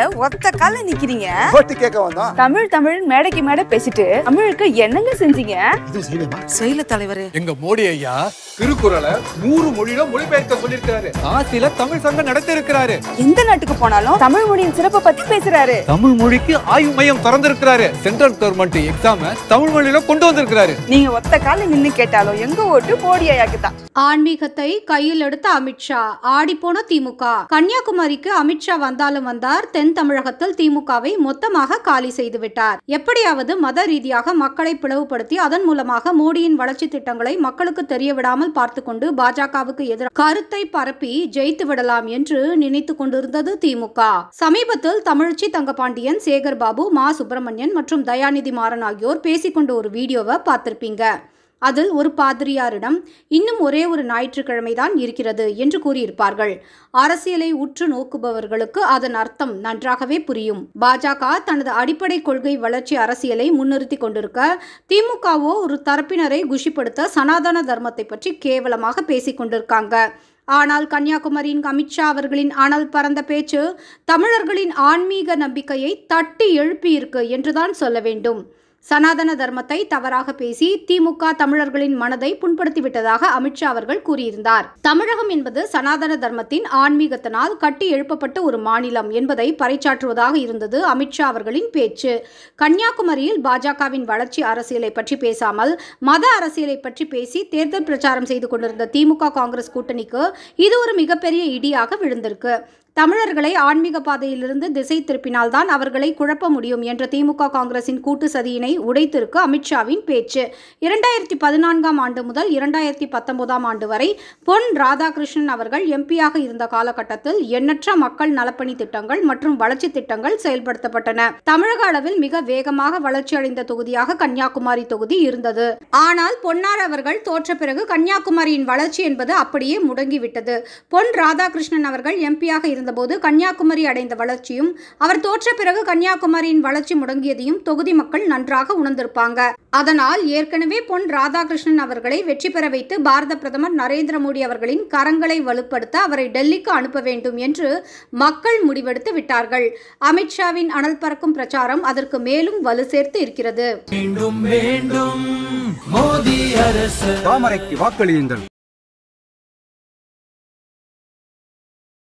ஒத்த கால நிக்கிறீங்க ஓட்டு கேட்க வந்தோம் தமிழ் தமிழ் மேடைக்கு மேடை பேசிட்டு தமிழுக்கு என்னங்க செஞ்சீங்க இது செய்யணுமா செய்யல தலைவரே எங்க மோடி ஐயா திருக்குறளை நூறு மொழியில மொழிபெயர்க்க சொல்லிருக்காரு காசில தமிழ் சங்கம் நடத்தி இருக்கிறாரு எந்த நாட்டுக்கு போனாலும் தமிழ் மொழியின் சிறப்பை பத்தி பேசுறாரு தமிழ் மொழிக்கு ஆய்வு மையம் திறந்திருக்கிறாரு சென்ட்ரல் கவர்மெண்ட் எக்ஸாம தமிழ் மொழியில கொண்டு வந்திருக்கிறாரு நீங்க ஒத்த கால நின்னு கேட்டாலும் எங்க ஓட்டு மோடி ஐயாக்கு தான் ஆன்மீகத்தை கையில் எடுத்த அமித்ஷா ஆடிப்போன திமுக கன்னியாகுமரிக்கு அமித்ஷா வந்தாலும் வந்தார் தென் தமிழகத்தில் திமுகவை மொத்தமாக காலி செய்து விட்டார் எப்படியாவது மத ரீதியாக மக்களை பிளவுபடுத்தி அதன் மூலமாக மோடியின் வளர்ச்சி திட்டங்களை மக்களுக்கு தெரிய விடாமல் பார்த்து கொண்டு பாஜகவுக்கு எதிராக கருத்தை பரப்பி ஜெயித்து விடலாம் என்று நினைத்து கொண்டிருந்தது திமுக சமீபத்தில் தமிழச்சி தங்கபாண்டியன் சேகர் பாபு மா சுப்பிரமணியன் மற்றும் தயாநிதி மாறன் ஆகியோர் பேசிக்கொண்ட ஒரு வீடியோவை பார்த்திருப்பீங்க அதில் ஒரு பாதிரியாரிடம் இன்னும் ஒரே ஒரு ஞாயிற்றுக்கிழமை தான் இருக்கிறது என்று கூறியிருப்பார்கள் அரசியலை உற்று நோக்குபவர்களுக்கு அதன் அர்த்தம் நன்றாகவே புரியும் பாஜக தனது அடிப்படை கொள்கை வளர்ச்சி அரசியலை முன்னிறுத்தி கொண்டிருக்க திமுகவோ ஒரு தரப்பினரை குஷிப்படுத்த சனாதன தர்மத்தை பற்றி கேவலமாக பேசிக் கொண்டிருக்காங்க ஆனால் கன்னியாகுமரியின் அமித்ஷா அவர்களின் அனல் பறந்த பேச்சு தமிழர்களின் ஆன்மீக நம்பிக்கையை தட்டி எழுப்பியிருக்கு என்றுதான் சொல்ல வேண்டும் சனாதன தர்மத்தை தவறாக பேசி திமுக தமிழர்களின் மனதை புண்படுத்திவிட்டதாக அமித்ஷா அவர்கள் கூறியிருந்தார் தமிழகம் என்பது சனாதன தர்மத்தின் ஆன்மீகத்தினால் கட்டி எழுப்பப்பட்ட ஒரு மாநிலம் என்பதை பறைசாற்றுவதாக இருந்தது அமித்ஷா அவர்களின் பேச்சு கன்னியாகுமரியில் பாஜகவின் வளர்ச்சி அரசியலை பற்றி பேசாமல் மத அரசியலை பற்றி பேசி தேர்தல் பிரச்சாரம் செய்து கொண்டிருந்த திமுக காங்கிரஸ் கூட்டணிக்கு இது ஒரு மிகப்பெரிய இடியாக விழுந்திருக்கு தமிழர்களை ஆன்மீக பாதையிலிருந்து திசை திருப்பினால்தான் அவர்களை குழப்ப முடியும் என்ற திமுக காங்கிரசின் கூட்டு சதியினை உடைத்திருக்கு அமித்ஷாவின் பேச்சு இரண்டாயிரத்தி பதினான்காம் ஆண்டு முதல் இரண்டாயிரத்தி பத்தொன்பதாம் ஆண்டு வரை பொன் ராதாகிருஷ்ணன் அவர்கள் எம்பியாக இருந்த காலகட்டத்தில் எண்ணற்ற மக்கள் நலப்பணி திட்டங்கள் மற்றும் வளர்ச்சி திட்டங்கள் செயல்படுத்தப்பட்டன தமிழக அளவில் மிக வேகமாக வளர்ச்சியடைந்த தொகுதியாக கன்னியாகுமரி தொகுதி இருந்தது ஆனால் பொன்னார் அவர்கள் தோற்ற பிறகு கன்னியாகுமரியின் வளர்ச்சி என்பது அப்படியே முடங்கிவிட்டது பொன் ராதாகிருஷ்ணன் அவர்கள் எம்பியாக இருந்தபோது கன்னியாகுமரி அடைந்த வளர்ச்சியும் அவர் தோற்ற பிறகு கன்னியாகுமரியின் வளர்ச்சி முடங்கியதையும் தொகுதி மக்கள் நன்றாக உணர்ந்திருப்பாங்க அதனால் ஏற்கனவே பொன் ராதாகிருஷ்ணன் அவர்களை வெற்றி பெற வைத்து பாரத பிரதமர் நரேந்திர மோடி அவர்களின் கரங்களை வலுப்படுத்த அவரை டெல்லிக்கு அனுப்ப வேண்டும் என்று மக்கள் முடிவெடுத்து விட்டார்கள் அமித்ஷாவின் அனல் பறக்கும் பிரச்சாரம் அதற்கு மேலும் வலு சேர்த்து இருக்கிறது தாமரைக்கு வாக்களியுங்கள்